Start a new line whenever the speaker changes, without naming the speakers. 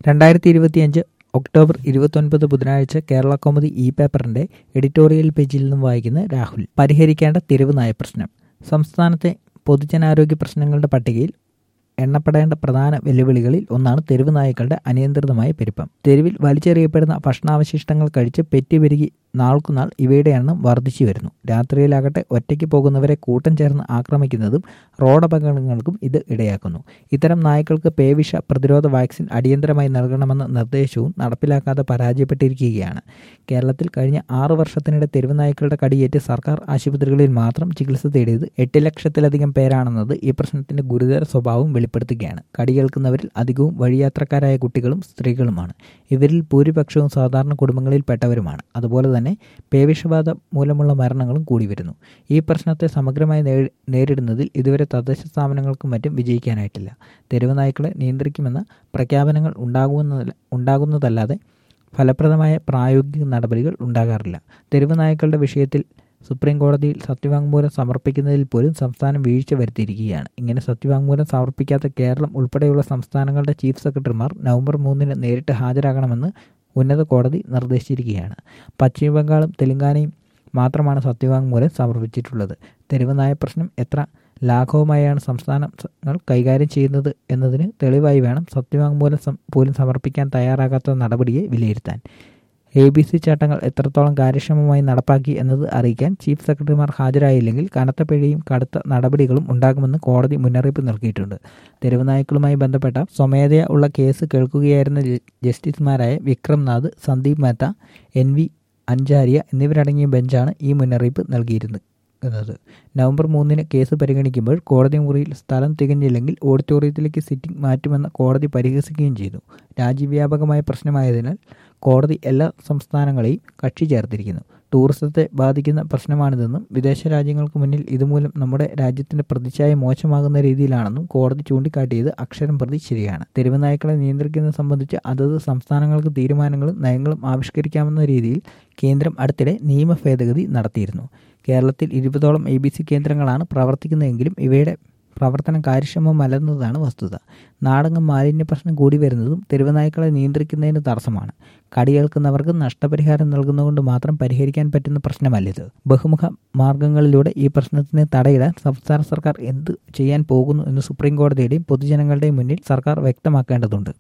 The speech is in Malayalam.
രണ്ടായിരത്തി ഇരുപത്തിയഞ്ച് ഒക്ടോബർ ഇരുപത്തൊൻപത് ബുധനാഴ്ച കേരള കൗമുദി ഇ പേപ്പറിന്റെ എഡിറ്റോറിയൽ പേജിൽ നിന്നും വായിക്കുന്ന രാഹുൽ പരിഹരിക്കേണ്ട തെരുവ് നായ പ്രശ്നം സംസ്ഥാനത്തെ പൊതുജനാരോഗ്യ പ്രശ്നങ്ങളുടെ പട്ടികയിൽ എണ്ണപ്പെടേണ്ട പ്രധാന വെല്ലുവിളികളിൽ ഒന്നാണ് തെരുവ് നായ്ക്കളുടെ അനിയന്ത്രിതമായ പെരുപ്പം തെരുവിൽ വലിച്ചെറിയപ്പെടുന്ന ഭക്ഷണാവശിഷ്ടങ്ങൾ കഴിച്ച് പെറ്റുപെരുകി നാൾക്കുനാൾ ഇവയുടെ എണ്ണം വർദ്ധിച്ചു വരുന്നു രാത്രിയിലാകട്ടെ ഒറ്റയ്ക്ക് പോകുന്നവരെ കൂട്ടം ചേർന്ന് ആക്രമിക്കുന്നതും റോഡപകടങ്ങൾക്കും ഇത് ഇടയാക്കുന്നു ഇത്തരം നായ്ക്കൾക്ക് പേവിഷ പ്രതിരോധ വാക്സിൻ അടിയന്തരമായി നൽകണമെന്ന നിർദ്ദേശവും നടപ്പിലാക്കാതെ പരാജയപ്പെട്ടിരിക്കുകയാണ് കേരളത്തിൽ കഴിഞ്ഞ ആറു വർഷത്തിനിടെ തെരുവ് നായ്ക്കളുടെ കടിയേറ്റ് സർക്കാർ ആശുപത്രികളിൽ മാത്രം ചികിത്സ തേടിയത് എട്ട് ലക്ഷത്തിലധികം പേരാണെന്നത് ഈ പ്രശ്നത്തിന്റെ ഗുരുതര സ്വഭാവം വെളിപ്പെടുത്തുകയാണ് കടികേൽക്കുന്നവരിൽ അധികവും വഴിയാത്രക്കാരായ കുട്ടികളും സ്ത്രീകളുമാണ് ഇവരിൽ ഭൂരിപക്ഷവും സാധാരണ കുടുംബങ്ങളിൽപ്പെട്ടവരുമാണ് അതുപോലെ തന്നെ പേവിഷബാധ മൂലമുള്ള മരണങ്ങളും കൂടി വരുന്നു ഈ പ്രശ്നത്തെ സമഗ്രമായി നേരിടുന്നതിൽ ഇതുവരെ തദ്ദേശ സ്ഥാപനങ്ങൾക്കും മറ്റും വിജയിക്കാനായിട്ടില്ല തെരുവ് നായ്ക്കളെ നിയന്ത്രിക്കുമെന്ന പ്രഖ്യാപനങ്ങൾ ഉണ്ടാകുന്ന ഉണ്ടാകുന്നതല്ലാതെ ഫലപ്രദമായ പ്രായോഗിക നടപടികൾ ഉണ്ടാകാറില്ല തെരുവ് നായ്ക്കളുടെ വിഷയത്തിൽ സുപ്രീം കോടതിയിൽ സത്യവാങ്മൂലം സമർപ്പിക്കുന്നതിൽ പോലും സംസ്ഥാനം വീഴ്ച വരുത്തിയിരിക്കുകയാണ് ഇങ്ങനെ സത്യവാങ്മൂലം സമർപ്പിക്കാത്ത കേരളം ഉൾപ്പെടെയുള്ള സംസ്ഥാനങ്ങളുടെ ചീഫ് സെക്രട്ടറിമാർ നവംബർ മൂന്നിന് നേരിട്ട് ഹാജരാകണമെന്ന് ഉന്നത കോടതി നിർദ്ദേശിച്ചിരിക്കുകയാണ് പശ്ചിമ ബംഗാളും തെലങ്കാനയും മാത്രമാണ് സത്യവാങ്മൂലം സമർപ്പിച്ചിട്ടുള്ളത് തെരുവ് നായ പ്രശ്നം എത്ര ലാഘവമായാണ് സംസ്ഥാനങ്ങൾ കൈകാര്യം ചെയ്യുന്നത് എന്നതിന് തെളിവായി വേണം സത്യവാങ്മൂലം പോലും സമർപ്പിക്കാൻ തയ്യാറാകാത്ത നടപടിയെ വിലയിരുത്താൻ എ ബി സി ചട്ടങ്ങൾ എത്രത്തോളം കാര്യക്ഷമമായി നടപ്പാക്കി എന്നത് അറിയിക്കാൻ ചീഫ് സെക്രട്ടറിമാർ ഹാജരായില്ലെങ്കിൽ കനത്ത പിഴയും കടുത്ത നടപടികളും ഉണ്ടാകുമെന്ന് കോടതി മുന്നറിയിപ്പ് നൽകിയിട്ടുണ്ട് തെരുവ് നായ്ക്കളുമായി ബന്ധപ്പെട്ട സ്വമേധയാ ഉള്ള കേസ് കേൾക്കുകയായിരുന്ന ജസ്റ്റിസുമാരായ വിക്രംനാഥ് സന്ദീപ് മേത്ത എൻ വി അഞ്ചാരിയ എന്നിവരടങ്ങിയ ബെഞ്ചാണ് ഈ മുന്നറിയിപ്പ് നൽകിയിരുന്നത് എന്നത് നവംബർ മൂന്നിന് കേസ് പരിഗണിക്കുമ്പോൾ കോടതി മുറിയിൽ സ്ഥലം തികഞ്ഞില്ലെങ്കിൽ ഓഡിറ്റോറിയത്തിലേക്ക് സിറ്റിംഗ് മാറ്റുമെന്ന് കോടതി പരിഹസിക്കുകയും ചെയ്തു രാജ്യവ്യാപകമായ പ്രശ്നമായതിനാൽ കോടതി എല്ലാ സംസ്ഥാനങ്ങളെയും കക്ഷി ചേർത്തിരിക്കുന്നു ടൂറിസത്തെ ബാധിക്കുന്ന പ്രശ്നമാണിതെന്നും വിദേശ രാജ്യങ്ങൾക്ക് മുന്നിൽ ഇതുമൂലം നമ്മുടെ രാജ്യത്തിന്റെ പ്രതിച്ഛായ മോശമാകുന്ന രീതിയിലാണെന്നും കോടതി ചൂണ്ടിക്കാട്ടിയത് അക്ഷരം പ്രതി ശരിയാണ് തെരുവ് നായ്ക്കളെ നിയന്ത്രിക്കുന്നത് സംബന്ധിച്ച് അതത് സംസ്ഥാനങ്ങൾക്ക് തീരുമാനങ്ങളും നയങ്ങളും ആവിഷ്കരിക്കാമെന്ന രീതിയിൽ കേന്ദ്രം അടുത്തിടെ നിയമ ഭേദഗതി നടത്തിയിരുന്നു കേരളത്തിൽ ഇരുപതോളം എ ബി സി കേന്ദ്രങ്ങളാണ് പ്രവർത്തിക്കുന്നതെങ്കിലും ഇവയുടെ പ്രവർത്തനം കാര്യക്ഷമമല്ലെന്നതാണ് വസ്തുത നാടകം മാലിന്യ പ്രശ്നം കൂടി വരുന്നതും തെരുവ് നായ്ക്കളെ നിയന്ത്രിക്കുന്നതിന് തടസ്സമാണ് കടിയേൽക്കുന്നവർക്ക് നഷ്ടപരിഹാരം നൽകുന്നതുകൊണ്ട് മാത്രം പരിഹരിക്കാൻ പറ്റുന്ന പ്രശ്നമല്ലിത് ബഹുമുഖ മാർഗങ്ങളിലൂടെ ഈ പ്രശ്നത്തിന് തടയിടാൻ സംസ്ഥാന സർക്കാർ എന്ത് ചെയ്യാൻ പോകുന്നു എന്ന് സുപ്രീം കോടതിയുടെയും പൊതുജനങ്ങളുടെയും മുന്നിൽ സർക്കാർ വ്യക്തമാക്കേണ്ടതുണ്ട്